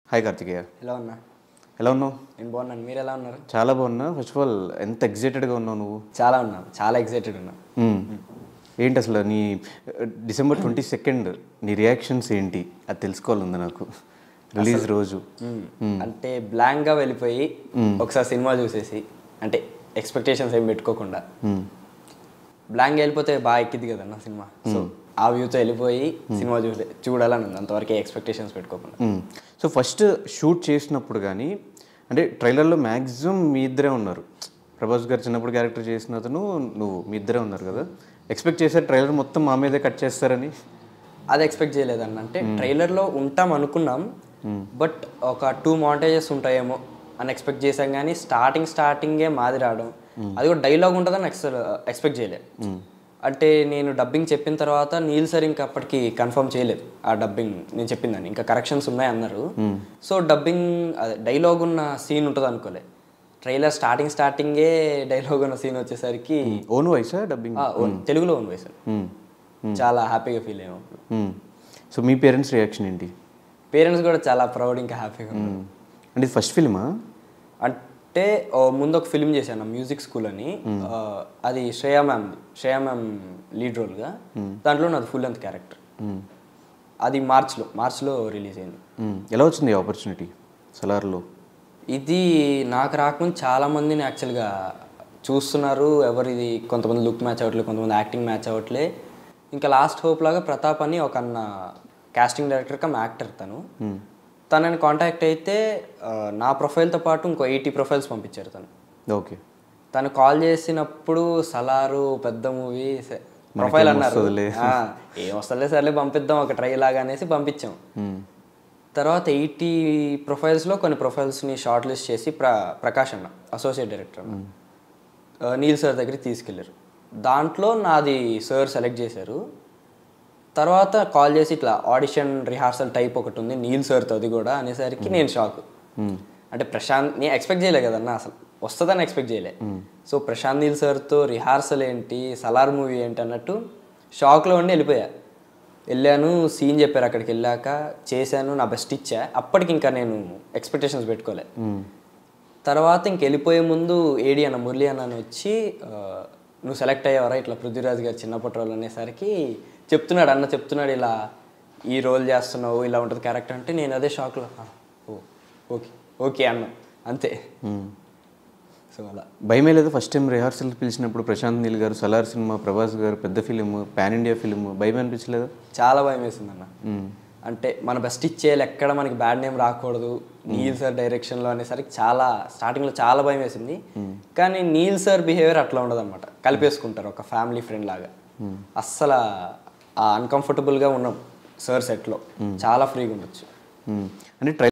Hi Karthikeya ఎలా ఉన్నా ఎలా ఉన్నావు నేను బాగున్నాను మీరు ఎలా ఉన్నారు చాలా బాగున్నా ఫస్ట్ ఆఫ్ ఆల్ ఎంత ఎగ్జైటెడ్గా ఉన్నావు నువ్వు చాలా ఉన్నాను చాలా ఎక్సైటెడ్ ఉన్నా మ్మ్. ఏంటి అసలు నీ డిసెంబర్ ట్వంటీ సెకండ్ నీ రియాక్షన్స్ ఏంటి అది తెలుసుకోవాలంది నాకు రిలీజ్ రోజు అంటే blank గా వెళ్ళిపోయి ఒకసారి సినిమా చూసేసి అంటే ఎక్స్పెక్టేషన్స్ ఏం పెట్టుకోకుండా మ్మ్. బ్లాంక్ వెళ్ళిపోతే బాగా ఎక్కింది కదన్న సినిమా సో ఆ వ్యూతో వెళ్ళిపోయి సినిమా చూసే చూడాలని ఉంది అంతవరకే ఎక్స్పెక్టేషన్స్ పెట్టుకోకుండా మ్మ్. సో ఫస్ట్ షూట్ చేసినప్పుడు కానీ అంటే ట్రైలర్లో మ్యాక్సిమం మీ ఇద్దరే ఉన్నారు ప్రభాస్ గారు చిన్నప్పుడు క్యారెక్టర్ చేసిన అతను నువ్వు మీ ఇద్దరే ఉన్నారు కదా ఎక్స్పెక్ట్ చేశారు ట్రైలర్ మొత్తం మా మీదే కట్ చేస్తారని అది ఎక్స్పెక్ట్ చేయలేదన్న అంటే ట్రైలర్లో ఉంటాం అనుకున్నాం బట్ ఒక టూ మాంటేజెస్ ఉంటాయేమో అని ఎక్స్పెక్ట్ చేశాం కానీ స్టార్టింగ్ స్టార్టింగే మాది రావడం అది కూడా డైలాగ్ ఉంటుందని ఎక్స్పెక్ట్ చేయలేదు అంటే నేను డబ్బింగ్ చెప్పిన తర్వాత నీల్ సార్ ఇంకా అప్పటికి కన్ఫర్మ్ చేయలేదు ఆ డబ్బింగ్ నేను చెప్పిందని ఇంకా కరెక్షన్స్ ఉన్నాయి అన్నారు సో డబ్బింగ్ అదే డైలాగ్ ఉన్న సీన్ ఉంటుంది అనుకోలే ట్రైలర్ స్టార్టింగ్ స్టార్టింగే డైలాగ్ ఉన్న సీన్ వచ్చేసరికి ఓన్ వాయిసా డబ్బింగ్ ఆ, ఓన్- తెలుగులో ఉంది వేసాను చాలా హ్యాపీగా ఫీల్ అయ్యాము సో మీ పేరెంట్స్ రియాక్షన్ ఏంటి పేరెంట్స్ కూడా చాలా ప్రౌడ్ ఇంకా హ్యాపీగా ఉన్నారు మ్మ్. అంటే ఇది ఫస్ట్ ఫిల్మా అంటే ఓ ముందు ఒక ఫిల్మ్ చేశాను మ్యూజిక్ స్కూల్ అని ఆ, అది Shreya ma'am Shreya ma'am lead రోల్గా దాంట్లో నాది ఫుల్ లెంత్ క్యారెక్టర్ అది మార్చ్లో మార్చ్లో రిలీజ్ అయింది ఎలా వచ్చింది ఆపర్చునిటీ సలార్లో ఇది నాకు రాకముందు చాలా మందిని యాక్చువల్గా చూస్తున్నారు ఎవరు ఇది కొంతమంది లుక్ మ్యాచ్ అవ్వట్లేదు కొంతమంది యాక్టింగ్ మ్యాచ్ అవ్వట్లే ఇంకా లాస్ట్ హోప్ లాగా ప్రతాప్ అని ఒక అన్న కాస్టింగ్ డైరెక్టర్ కమ్ యాక్టర్ తను తనని కాంటాక్ట్ అయితే ఆ, నా ప్రొఫైల్తో పాటు ఇంకో ఎయిటీ ప్రొఫైల్స్ పంపించారు తను ఓకే తను కాల్ చేసినప్పుడు సలారు పెద్ద మూవీ ప్రొఫైల్ అన్నారు ఆ, ఏం వస్తలే సర్లే పంపిద్దాం ఒక ట్రై లాగా అనేసి పంపించాం తర్వాత ఎయిటీ ప్రొఫైల్స్లో కొన్ని ప్రొఫైల్స్ని షార్ట్ లిస్ట్ చేసి ప్ర ప్రకాష్ అన్న అసోసియేట్ డైరెక్టర్ అన్న ఆ, నీల్ సార్ దగ్గరికి తీసుకెళ్ళారు దాంట్లో నాది సార్ సెలెక్ట్ చేశారు తర్వాత కాల్ చేసి ఇట్లా ఆడిషన్ రిహార్సల్ టైప్ ఒకటి ఉంది నీల్ సార్తో అది కూడా అనేసరికి నేను షాక్ అంటే ప్రశాంత్ నేను ఎక్స్పెక్ట్ చేయలే కదన్నా అసలు వస్తుందని ఎక్స్పెక్ట్ చేయలే సో ప్రశాంత్ నీల్ సార్తో రిహార్సల్ ఏంటి సలార్ మూవీ ఏంటి అన్నట్టు షాక్లో ఉండి వెళ్ళిపోయా వెళ్ళాను సీన్ చెప్పారు అక్కడికి వెళ్ళాక చేశాను నా బెస్ట్ ఇచ్చా అప్పటికి ఇంకా నేను ఎక్స్పెక్టేషన్స్ పెట్టుకోలే తర్వాత ఇంక వెళ్ళిపోయే ముందు ఏడి అన్న మురళి అన్న అని వచ్చి ఆ, నువ్వు సెలెక్ట్ అయ్యావరా ఇట్లా పృథ్వీరాజ్ గారు చిన్నప్పటి రోల్ అనేసరికి చెప్తున్నాడు అన్న చెప్తున్నాడు ఇలా ఈ రోల్ చేస్తున్నావు ఇలా ఉంటుంది క్యారెక్టర్ అంటే నేను అదే షాక్లో "ఆ, ఓ ఓకే ఓకే అన్న అంతే సో అలా భయమే లేదు ఫస్ట్ టైం రిహార్సల్ పిలిచినప్పుడు ప్రశాంత్ నీల్ గారు సలార్ సినిమా ప్రభాస్ గారు పెద్ద ఫిలిం పాన్ ఇండియా ఫిలిం భయం అనిపించలేదు చాలా భయం వేసింది అన్న అంటే మన బెస్ట్ ఇచ్చేయాలి ఎక్కడ మనకి బ్యాడ్ నేమ్ రాకూడదు నీల్ సార్ డైరెక్షన్లో అనేసరికి చాలా స్టార్టింగ్లో చాలా భయం వేసింది కానీ నీల్ సార్ బిహేవియర్ అట్లా ఉండదు అనమాట కలిపేసుకుంటారు ఒక ఫ్యామిలీ ఫ్రెండ్ లాగా అస్సలు ఆ అన్కంఫర్టబుల్గా ఉన్నాం సార్ సెట్లో చాలా ఫ్రీగా ఉండొచ్చు అంటే ట్రై